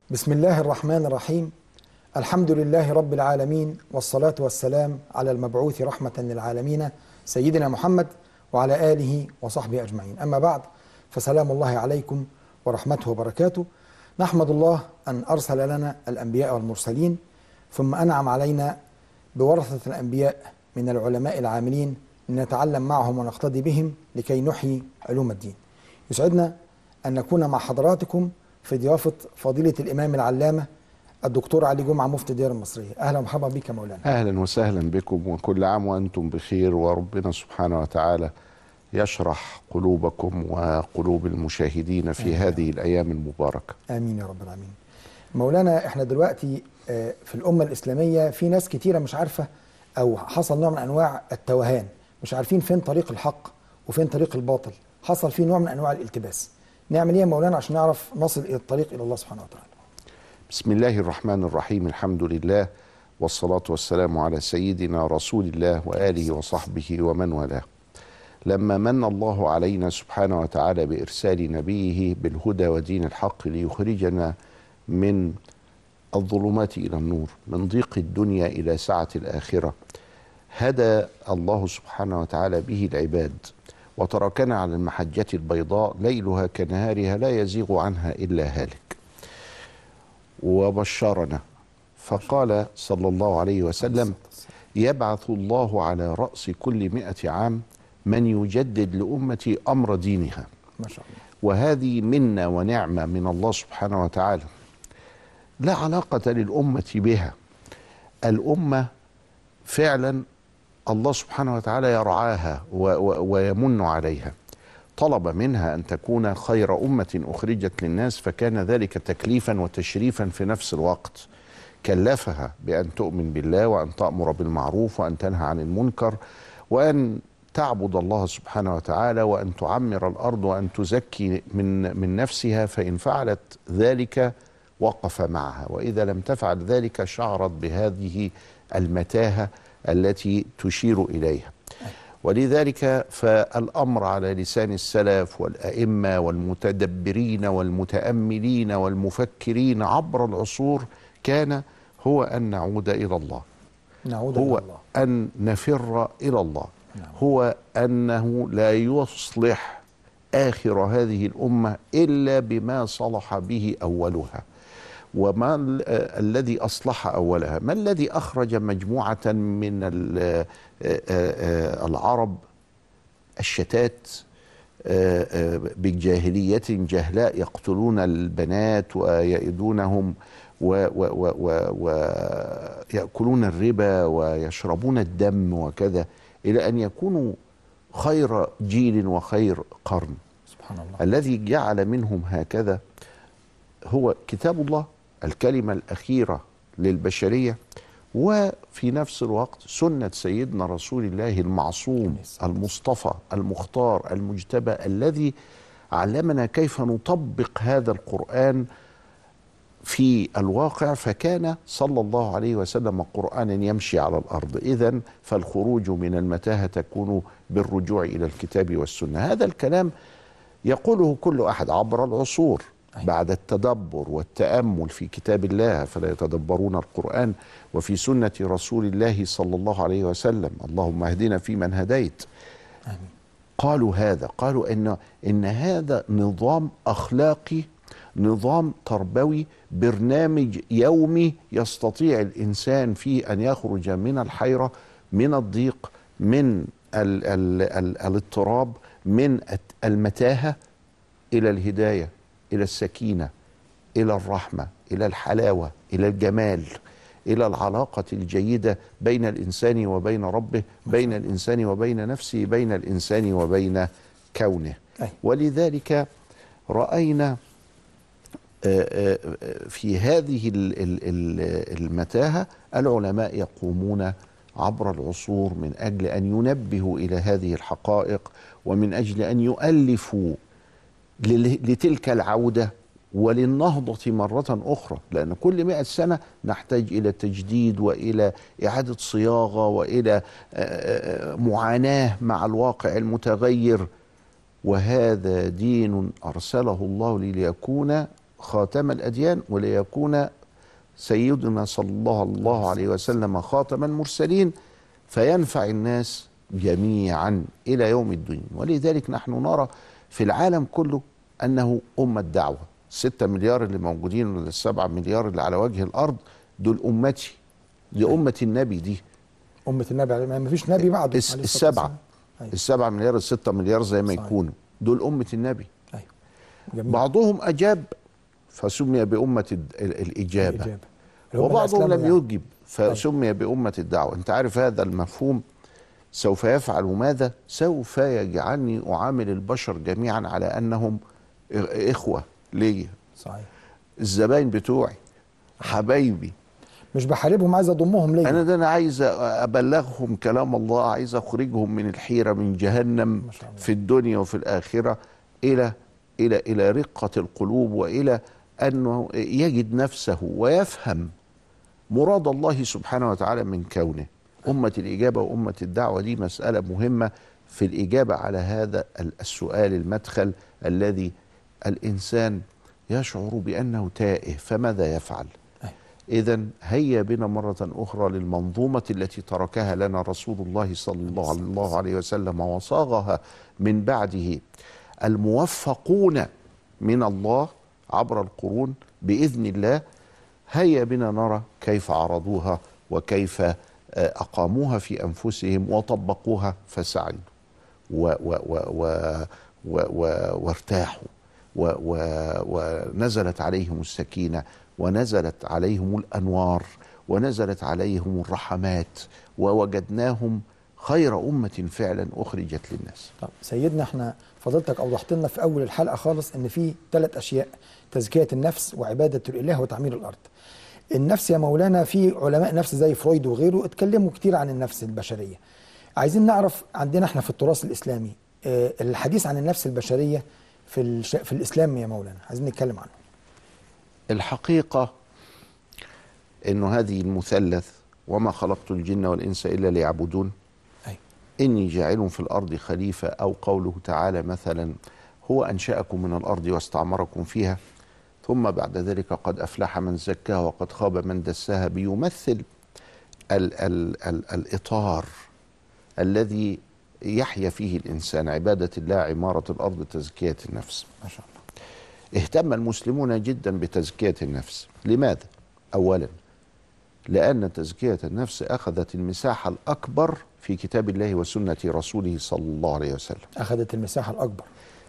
بسم الله الرحمن الرحيم الحمد لله رب العالمين والصلاة والسلام على المبعوث رحمة للعالمين سيدنا محمد وعلى آله وصحبه أجمعين أما بعد فسلام الله عليكم ورحمته وبركاته نحمد الله أن أرسل لنا الأنبياء والمرسلين ثم أنعم علينا بورثة الأنبياء من العلماء العاملين لنتعلم معهم ونقتدي بهم لكي نحيي علوم الدين يسعدنا أن نكون مع حضراتكم في ضيافة فضيلة الإمام العلامة الدكتور علي جمعة مفتي الديار المصرية أهلا ومرحبا بك يا مولانا اهلا وسهلا بكم وكل عام وانتم بخير وربنا سبحانه وتعالى يشرح قلوبكم وقلوب المشاهدين في آمين. هذه الايام المباركه. آمين يا رب العالمين مولانا احنا دلوقتي آه، في الأمة الإسلامية في ناس كتيرة مش عارفة أو حصل نوع من أنواع التوهان مش عارفين فين طريق الحق وفين طريق الباطل حصل فيه نوع من أنواع الالتباس نعمل إيه يا مولانا عشان نعرف نصل إلى الطريق إلى الله سبحانه وتعالى بسم الله الرحمن الرحيم الحمد لله والصلاه والسلام على سيدنا رسول الله واله وصحبه ومن والاه. لما من الله علينا سبحانه وتعالى بارسال نبيه بالهدى ودين الحق ليخرجنا من الظلمات الى النور، من ضيق الدنيا الى سعه الاخره. هدى الله سبحانه وتعالى به العباد وتركنا على المحجه البيضاء ليلها كنهارها لا يزيغ عنها الا هالك. وبشرنا فقال صلى الله عليه وسلم يبعث الله على رأس كل مئة عام من يجدد لأمتي أمر دينها ما شاء الله وهذه منا ونعمة من الله سبحانه وتعالى لا علاقة للأمة بها الأمة فعلا الله سبحانه وتعالى يرعاها و و ويمن عليها طلب منها أن تكون خير أمة أخرجت للناس فكان ذلك تكليفا وتشريفا في نفس الوقت كلفها بأن تؤمن بالله وأن تأمر بالمعروف وأن تنهى عن المنكر وأن تعبد الله سبحانه وتعالى وأن تعمر الأرض وأن تزكي من من نفسها فإن فعلت ذلك وقف معها وإذا لم تفعل ذلك شعرت بهذه المتاهة التي تشير إليها ولذلك فالامر على لسان السلف والائمه والمتدبرين والمتاملين والمفكرين عبر العصور كان هو ان نعود الى الله نعود هو إلى الله ان نفر الى الله نعم. هو انه لا يصلح اخر هذه الامه الا بما صلح به اولها وما ال- آه، الذي اصلح اولها ما الذي اخرج مجموعه من ال- آه، آه، آه، العرب الشتات آه، آه، بجاهلية جهلاء يقتلون البنات ويئدونهم ويأكلون الربا ويشربون الدم وكذا إلى أن يكونوا خير جيل وخير قرن سبحان الله الذي جعل منهم هكذا هو كتاب الله الكلمة الأخيرة للبشرية وفي نفس الوقت سنة سيدنا رسول الله المعصوم المصطفى المختار المجتبى الذي علمنا كيف نطبق هذا القرآن في الواقع فكان صلى الله عليه وسلم قرآنا يمشي على الأرض إذا فالخروج من المتاهة تكون بالرجوع إلى الكتاب والسنة هذا الكلام يقوله كل أحد عبر العصور أيوة. بعد التدبر والتأمل في كتاب الله فلا يتدبرون القرآن وفي سنة رسول الله صلى الله عليه وسلم اللهم اهدنا فيمن هديت آمين قالوا هذا قالوا ان ان هذا نظام اخلاقي نظام تربوي برنامج يومي يستطيع الانسان فيه ان يخرج من الحيره من الضيق من ال ال ال الاضطراب من الت- المتاهه الى الهدايه الى السكينه الى الرحمه الى الحلاوه الى الجمال الى العلاقه الجيده بين الانسان وبين ربه بين الانسان وبين نفسه بين الانسان وبين كونه أي. ولذلك راينا آه، آه، في هذه ال- ال- ال- المتاهه العلماء يقومون عبر العصور من اجل ان ينبهوا الى هذه الحقائق ومن اجل ان يؤلفوا لل- لتلك العودة وللنهضة مرة أخرى لأن كل مئة سنة نحتاج إلى تجديد وإلى إعادة صياغة وإلى آه، آه، معاناة مع الواقع المتغير وهذا دين أرسله الله ليكون خاتم الأديان وليكون سيدنا صلى الله, الله عليه وسلم خاتم المرسلين فينفع الناس جميعا إلى يوم الدين ولذلك نحن نرى في العالم كله أنه أمة دعوة ستة مليار اللي موجودين ولا السبعة مليار اللي على وجه الأرض دول أمتي دي أمة النبي دي أمة النبي عليه ما فيش نبي بعده الس- عليه الصلاة السبعة والسلام. أيوة. السبعة مليار الستة مليار زي ما صحيح. يكونوا دول أمة النبي أيوة. جميل بعضهم أجاب فسمي بأمة الد- ال- الإجابة الإجابة. اللي هم وبعضهم الأسلام لم يعني. يجب فسمي بأمة الدعوة أنت عارف هذا المفهوم سوف يفعل ماذا سوف يجعلني أعامل البشر جميعا على أنهم إ- إخوة ليا صحيح الزباين بتوعي حبايبي مش بحاربهم عايز اضمهم ليا انا ده انا عايز ابلغهم كلام الله عايز اخرجهم من الحيره من جهنم ما شاء الله. في الدنيا وفي الاخره الى الى الى رقه القلوب والى انه يجد نفسه ويفهم مراد الله سبحانه وتعالى من كونه امه الاجابه وامه الدعوه دي مساله مهمه في الاجابه على هذا السؤال المدخل الذي الانسان يشعر بانه تائه فماذا يفعل أيوة. إذا هيا بنا مرة أخرى للمنظومة التي تركها لنا رسول الله صلى الله, الله عليه وسلم وصاغها من بعده الموفقون من الله عبر القرون بإذن الله هيا بنا نرى كيف عرضوها وكيف آه، أقاموها في أنفسهم وطبقوها فسعدوا و و و و و و وارتاحوا و و ونزلت عليهم السكينة ونزلت عليهم الأنوار ونزلت عليهم الرحمات ووجدناهم خير أمة فعلا أخرجت للناس طب سيدنا احنا فضلتك اوضحت لنا في اول الحلقه خالص ان في ثلاث اشياء تزكيه النفس وعباده الاله وتعمير الارض النفس يا مولانا في علماء نفس زي فرويد وغيره اتكلموا كتير عن النفس البشريه عايزين نعرف عندنا احنا في التراث الاسلامي اه الحديث عن النفس البشريه في الش... في الاسلام يا مولانا عايزين نتكلم عنه الحقيقة أنه هذه المثلث وما خلقت الجن والإنس إلا ليعبدون أيوة. إني جاعل في الأرض خليفة أو قوله تعالى مثلا هو أنشأكم من الأرض واستعمركم فيها ثم بعد ذلك قد أفلح من زكاها وقد خاب من دساها بيمثل ال ال ال الإطار الذي يحيا فيه الإنسان عبادة الله عمارة الأرض تزكية النفس ما شاء الله اهتم المسلمون جدا بتزكية النفس لماذا؟ أولا لأن تزكية النفس أخذت المساحة الأكبر في كتاب الله وسنة رسوله صلى الله عليه وسلم اخذت المساحه الاكبر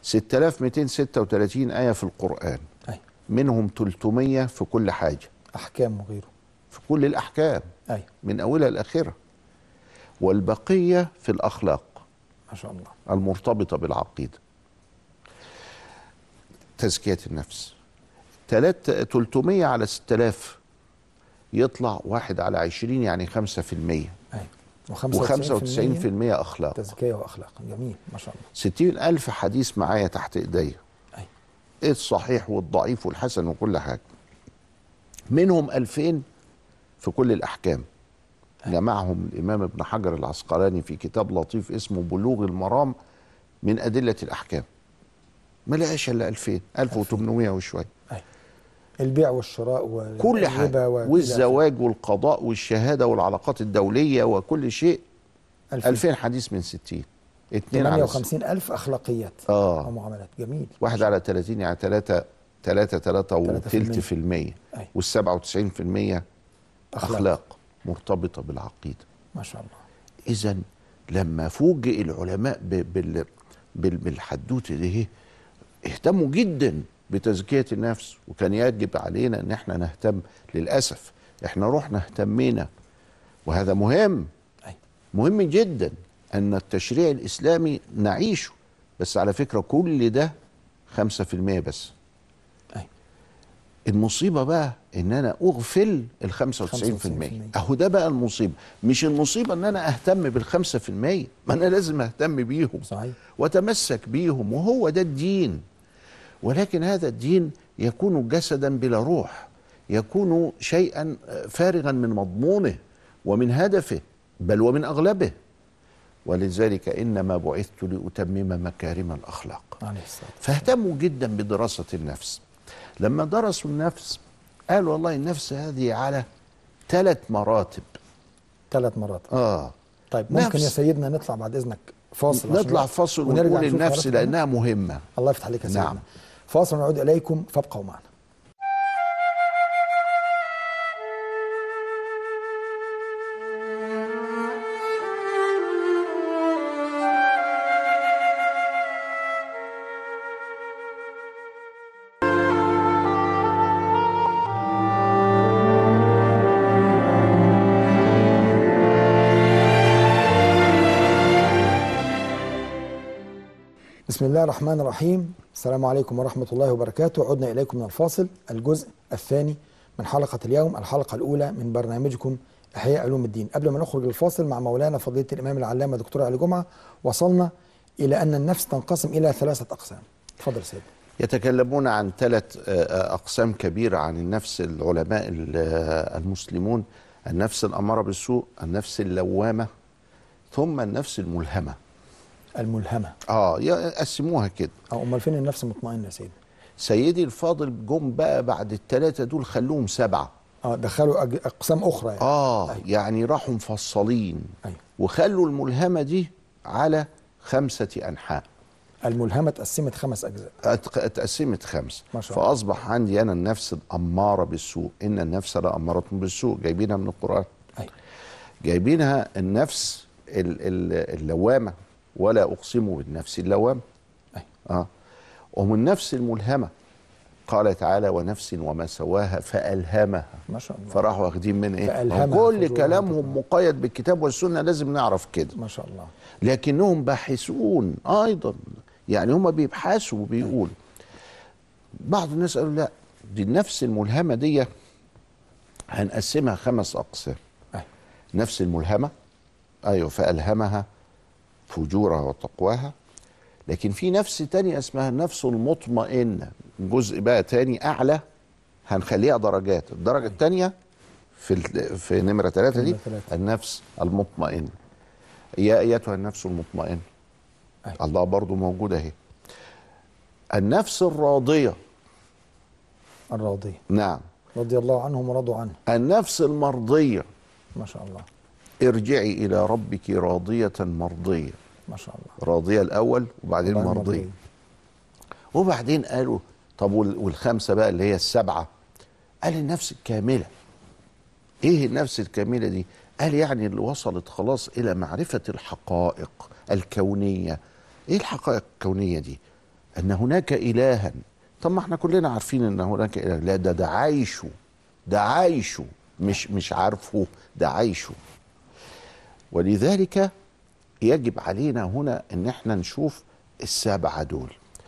6236 آية في القرآن أيوة. منهم 300 في كل حاجة احكام وغيره في كل الأحكام ايوه من أولها لآخرها والبقية في الأخلاق ما شاء الله المرتبطة بالعقيدة تزكية النفس تلات 300 على 6000 يطلع واحد على 20 يعني 5% ايوه و95% أخلاق تزكيه واخلاق جميل ما شاء الله 60 ألف حديث معايا تحت إيديا أيوة. إيه الصحيح والضعيف والحسن وكل حاجة منهم 2000 في كل الأحكام جمعهم الإمام ابن حجر العسقلاني في كتاب لطيف اسمه بلوغ المرام من أدلة الأحكام ما لقاش إلا 2000 1800 وشوية أيوة. البيع والشراء كل حاجة والربا وكده. والزواج والقضاء والشهادة والعلاقات الدولية وكل شيء 2000 2000 حديث من 60 اتنين على 58 ألف أخلاقيات آه. ومعاملات جميل واحد على 30 يعني 3 3 3 وثلث في المية أيوة. وال 97 في المية أخلاق. أخلاق مرتبطة بالعقيدة ما شاء الله إذا لما فوجئ العلماء ب- بال بال- بالحدوتة دي اهتموا جدا بتزكية النفس وكان يجب علينا ان احنا نهتم للأسف احنا رحنا اهتمينا وهذا مهم أيوة. مهم جدا ان التشريع الاسلامي نعيشه بس على فكرة كل ده خمسة في المية بس أيوة. المصيبة بقى ان انا اغفل ال 95% 95%. اهو ده بقى المصيبة مش المصيبة ان انا اهتم بالخمسة في المية ما انا لازم اهتم بيهم صحيح وتمسك بيهم وهو ده الدين ولكن هذا الدين يكون جسدا بلا روح يكون شيئا فارغا من مضمونه ومن هدفه بل ومن اغلبه ولذلك انما بعثت لاتمم مكارم الاخلاق عليه الصلاة فاهتموا جدا بدراسه النفس لما درسوا النفس قالوا والله النفس هذه على ثلاث مراتب ثلاث مرات اه طيب ممكن نفس. يا سيدنا نطلع بعد اذنك فاصل عشان نطلع الوقت فاصل ونرجع ونقول نشوف النفس حضرتك لانها مهمه الله يفتح عليك يا سيدنا نعم. فاصل ونعود اليكم فابقوا معنا بسم الله الرحمن الرحيم السلام عليكم ورحمة الله وبركاته عدنا إليكم من الفاصل الجزء الثاني من حلقة اليوم الحلقة الأولى من برنامجكم إحياء علوم الدين قبل ما نخرج للفاصل مع مولانا فضيلة الإمام العلامة دكتور علي جمعة وصلنا إلى أن النفس تنقسم إلى ثلاثة أقسام تفضل سيدي يتكلمون عن ثلاث آه، أقسام كبيرة عن النفس العلماء ال- آه، المسلمون النفس الأمارة بالسوء النفس اللوامة ثم النفس الملهمة الملهمة اه يقسموها كده أو أمال فين النفس المطمئنة يا سيدي سيدي الفاضل جم بقى بعد الثلاثة دول خلوهم سبعة اه دخلوا أج- أقسام أخرى يعني اه أيوة. يعني راحوا مفصلين أيوة. وخلوا الملهمة دي على خمسة أنحاء الملهمة اتقسمت خمس أجزاء أت- اتقسمت خمس ما شاء الله. فأصبح عندي أنا النفس الأمارة بالسوء إن النفس لأمارة بالسوء جايبينها من القرآن أيوة. جايبينها النفس ال- ال- اللوامة ولا أقسم بالنفس اللوامة أيوة. آه. ومن النفس الملهمة قال تعالى ونفس وما سواها فألهمها ما شاء الله فراحوا واخدين من ايه فألهمها هو كل فجورها كلامهم وتقواها. مقيد بالكتاب والسنة لازم نعرف كده ما شاء الله لكنهم باحثون ايضا يعني هم بيبحثوا وبيقولوا بعض الناس قالوا لا دي النفس الملهمه دي هنقسمها خمس اقسام أيوة. نفس الملهمه ايوه فالهمها فجورها وتقواها لكن في نفس تانية اسمها النفس المطمئنه جزء بقى تاني اعلى هنخليها درجات الدرجه الثانيه في ال- في نمره ثلاثه دي نمرة ثلاثة. النفس المطمئنه يا ايتها النفس المطمئنه أيوة. الله برضو موجوده اهي النفس الراضيه الراضية نعم رضي الله عنهم ورضوا عنه النفس المرضيه ما شاء الله ارجعي الى ربك راضيه مرضيه ما شاء الله راضيه الاول وبعدين والله مرضيه وبعدين قالوا طب وال- والخمسه بقى اللي هي السبعه قال النفس الكامله ايه النفس الكامله دي قال يعني اللي وصلت خلاص الى معرفه الحقائق الكونيه ايه الحقائق الكونيه دي ان هناك الها طب ما احنا كلنا عارفين ان هناك اله لا ده ده عايشه ده عايشه مش مش عارفه ده عايشه ولذلك يجب علينا هنا ان احنا نشوف السبعه دول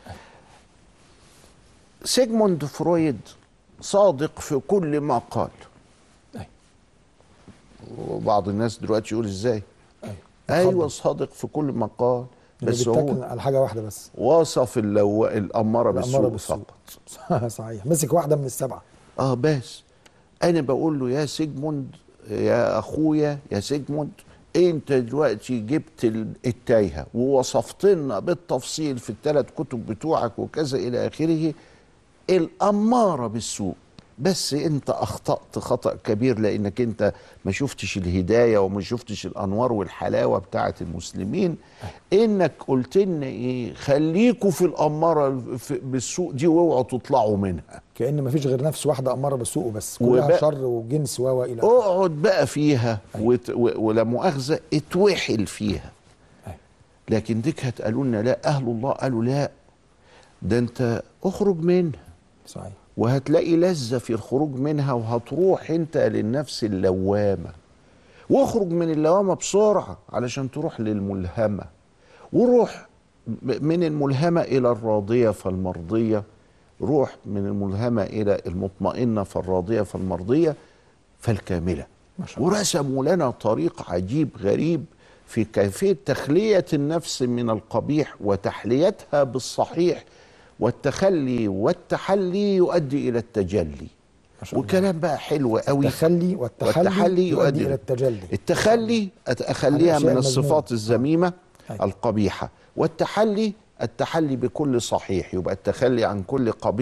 سيجموند فرويد صادق في كل ما قال أيوة. وبعض الناس دلوقتي يقول ازاي أيوة. ايوه صادق في كل ما قال بس بس هو على حاجة واحدة بس وصف اللو... الاماره الأمارة بالسوء بالسوء فقط صحيح مسك واحدة من السبعة اه بس انا بقول له يا سيجموند يا اخويا يا سيجموند انت دلوقتي جبت ال- التايهه ووصفت لنا بالتفصيل في الثلاث كتب بتوعك وكذا الى اخره الاماره بالسوء بس انت اخطات خطا كبير لانك انت ما شفتش الهدايه وما شفتش الانوار والحلاوه بتاعه المسلمين انك قلت لنا ايه خليكوا في الاماره في- بالسوء دي واوعوا تطلعوا منها كأن مفيش غير نفس واحدة أمارة بالسوء بس كلها وبقى- شر وجنس و و إلى آخره. اقعد بقى فيها وت... و... ولا مؤاخذه اتوحل فيها أيوة. لكن ديك هتقالوا لنا لا اهل الله قالوا لا ده انت اخرج منها صحيح وهتلاقي لذة في الخروج منها وهتروح انت للنفس اللوامة واخرج من اللوامة بسرعة علشان تروح للملهمة وروح م- من الملهمة إلى الراضية فالمرضية روح من الملهمة إلى المطمئنة فالراضية فالمرضية فالكاملة ما شاء الله. ورسموا لنا طريق عجيب غريب في كيفية تخلية النفس من القبيح وتحليتها بالصحيح والتخلي والتحلي يؤدي إلى التجلي ما شاء الله وكلام بقى حلو قوي التخلي والتحلي, والتحلي يؤدي إلى التجلي التخلي أت- اخليها الأشياء من المذمومة. الصفات الذميمه أيوة. القبيحه والتحلي التحلي بكل صحيح يبقى التخلي عن كل قبيح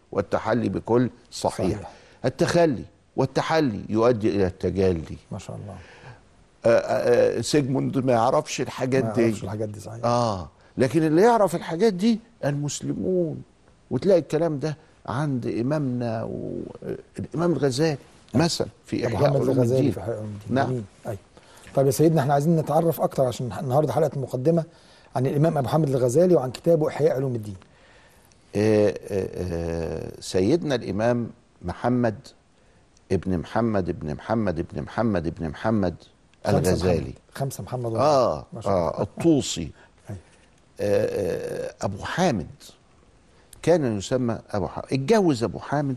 والتحلي بكل صحيح, صحيح. التخلي والتحلي يؤدي الى التجلي ما شاء الله آه، آه، آه، سيجموند ما يعرفش الحاجات ما دي يعرفش الحاجات دي صحيح اه لكن اللي يعرف الحاجات دي المسلمون وتلاقي الكلام ده عند امامنا والامام الغزالي مثلا في ابو احياء محمد علوم الغزالي الدين في حلقه الدين نعم. جميل ايوه طيب يا سيدنا احنا عايزين نتعرف اكتر عشان النهارده حلقه المقدمه عن الامام ابو محمد الغزالي وعن كتابه احياء علوم الدين آه، آه، آه، سيدنا الامام محمد ابن محمد ابن محمد ابن محمد ابن محمد خمسة الغزالي محمد. خمسه محمد الله. اه ما شاء الله اه الطوسي أيوة. آه، آه، ابو حامد كان يسمى ابو حامد اتجوز ابو حامد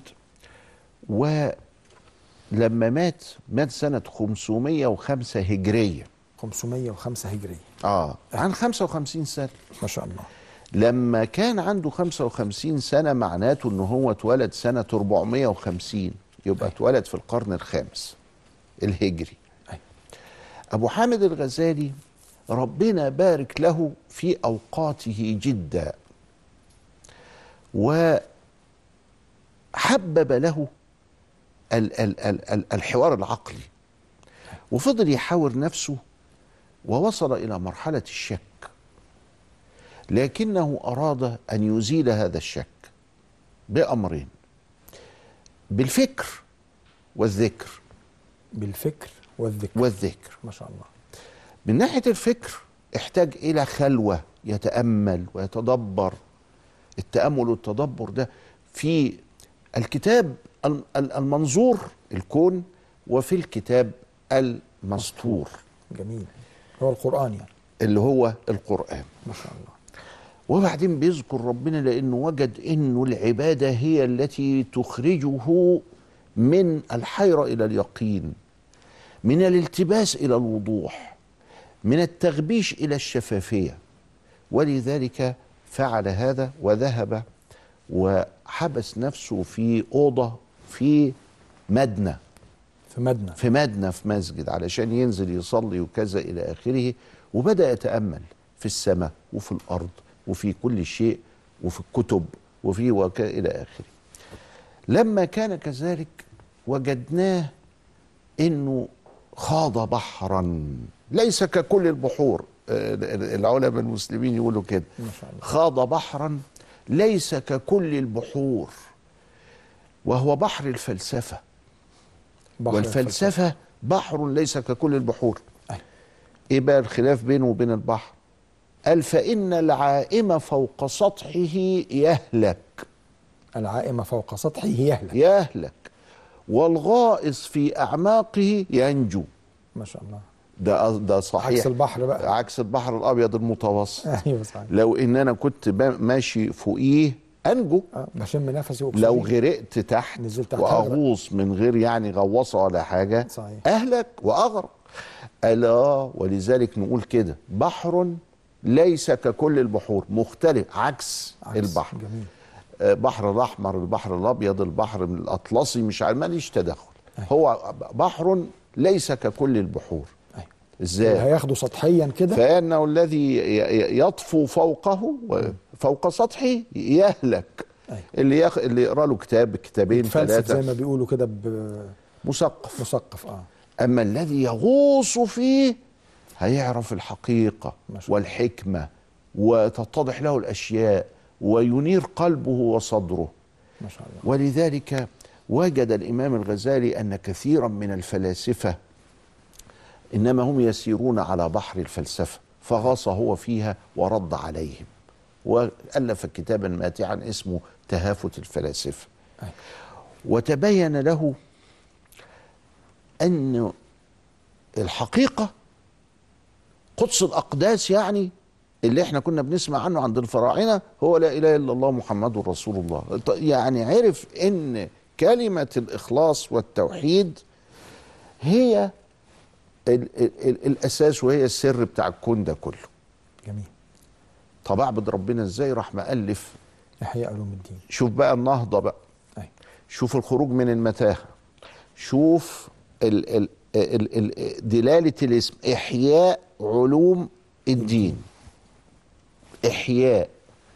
ولما مات مات سنه 505 هجريه 505 هجريه اه عن 55 سنه ما شاء الله لما كان عنده 55 سنة معناته ان هو اتولد سنة 450 يبقى اتولد في القرن الخامس الهجري أيوة. ابو حامد الغزالي ربنا بارك له في اوقاته جدا وحبب له ال ال ال ال الحوار العقلي وفضل يحاور نفسه ووصل الى مرحله الشك لكنه اراد ان يزيل هذا الشك بامرين بالفكر والذكر بالفكر والذكر والذكر ما شاء الله من ناحيه الفكر احتاج الى خلوه يتامل ويتدبر التامل والتدبر ده في الكتاب ال- ال- المنظور الكون وفي الكتاب المسطور جميل هو القران يعني اللي هو القران ما شاء الله وبعدين بيذكر ربنا لانه وجد انه العباده هي التي تخرجه من الحيره الى اليقين من الالتباس الى الوضوح من التغبيش الى الشفافيه ولذلك فعل هذا وذهب وحبس نفسه في اوضه في مدنه في مدنى في مدنة في مسجد علشان ينزل يصلي وكذا إلى آخره وبدأ يتأمل في السماء وفي الأرض وفي كل شيء وفي الكتب وفي وك... إلى آخره لما كان كذلك وجدناه إنه خاض بحرا ليس ككل البحور آه، العلماء المسلمين يقولوا كده ما شاء الله خاض بحرا ليس ككل البحور وهو بحر الفلسفه بحر والفلسفة بحر ليس ككل البحور أيوة. ايه بقى الخلاف بينه وبين البحر قال فإن العائم فوق سطحه يهلك العائمه فوق سطحه يهلك يهلك والغائص في أعماقه ينجو ما شاء الله ده ده صحيح عكس البحر بقى عكس البحر الأبيض المتوسط ايوه صحيح لو إن أنا كنت با- ماشي فوقيه أنجو آه، بشم نفسي وأكسجين. لو غرقت تحت نزلت تحت واغوص من غير يعني غواصه ولا حاجه صحيح. اهلك واغرق الا ولذلك نقول كده بحر ليس ككل البحور مختلف عكس, عكس. البحر جميل آه، بحر الاحمر البحر الابيض البحر الاطلسي مش عارف ماليش تدخل هو بحر ليس ككل البحور أيوة. ازاي هياخده سطحيا كده فانه الذي ي- ي- يطفو فوقه فوق سطحه يهلك أيوة. اللي يخ... اللي يقرا له كتاب كتابين فلسف ثلاثه زي ما بيقولوا كده مثقف بمثقف اه اما الذي يغوص فيه هيعرف الحقيقه ما شاء الله. والحكمه وتتضح له الاشياء وينير قلبه وصدره ما شاء الله ولذلك وجد الامام الغزالي ان كثيرا من الفلاسفه انما هم يسيرون على بحر الفلسفه فغاص هو فيها ورد عليهم والف كتابا ماتعا اسمه تهافت الفلاسفه أيوة. وتبين له ان الحقيقه قدس الاقداس يعني اللي احنا كنا بنسمع عنه عند الفراعنه هو لا اله الا الله محمد رسول الله ط- يعني عرف ان كلمه الاخلاص والتوحيد هي ال ال ال الاساس وهي السر بتاع الكون ده كله جميل طب اعبد ربنا ازاي راح مالف احياء علوم الدين شوف بقى النهضه بقى أيوة. شوف الخروج من المتاهه شوف ال ال ال ال دلاله الاسم احياء علوم الدين احياء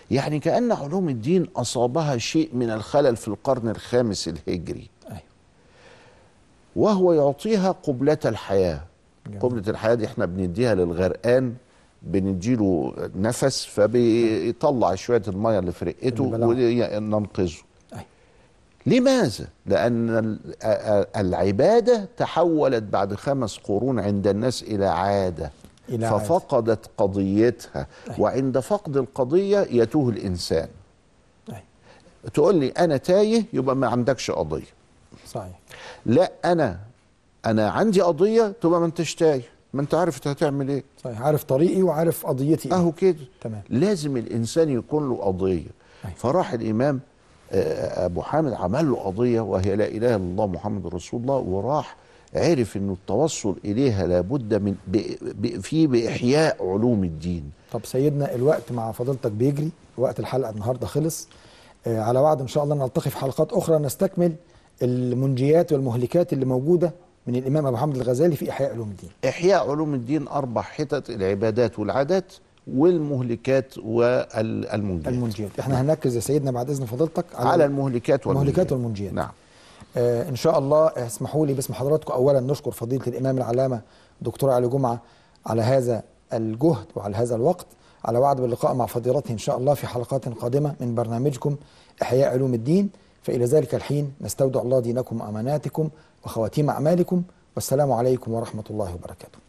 يعني كأن علوم الدين أصابها شيء من الخلل في القرن الخامس الهجري أيوة. وهو يعطيها قبلة الحياة جميل. قبلة الحياة دي احنا بنديها للغرقان بنديله نفس فبيطلع شوية المية اللي في رقته اللي وننقذه أيوة. لماذا؟ لأن ال- ا- العبادة تحولت بعد خمس قرون عند الناس إلى عادة إلى عادة. ففقدت قضيتها أيوة. وعند فقد القضية يتوه الإنسان أيوة. تقول لي أنا تايه يبقى ما عندكش قضية صحيح لا أنا أنا عندي قضية تبقى ما أنتش تايه ما أنت عارف أنت هتعمل إيه صحيح عارف طريقي وعارف قضيتي إيه. أهو كده تمام لازم الانسان يكون له قضيه أيوة. فراح الامام آه، ابو حامد عمل له قضيه وهي لا اله الا الله محمد رسول الله وراح عرف انه التوصل اليها لابد من ب- ب- في باحياء علوم الدين طب سيدنا الوقت مع فضيلتك بيجري وقت الحلقه النهارده خلص آه على وعد ان شاء الله نلتقي في حلقات اخرى نستكمل المنجيات والمهلكات اللي موجوده من الامام ابو حامد الغزالي في احياء علوم الدين احياء علوم الدين اربع حتت العبادات والعادات والمهلكات والمنجيات المنجيات احنا هنركز يا سيدنا بعد اذن فضيلتك على المهلكات والمنجيات المهلكات والمنجيات نعم آه ان شاء الله اسمحوا لي باسم حضراتكم اولا نشكر فضيله الامام العلامه دكتور علي جمعه على هذا الجهد وعلى هذا الوقت على وعد باللقاء مع فضيلته ان شاء الله في حلقات قادمه من برنامجكم احياء علوم الدين فالى ذلك الحين نستودع الله دينكم واماناتكم وخواتيم اعمالكم والسلام عليكم ورحمه الله وبركاته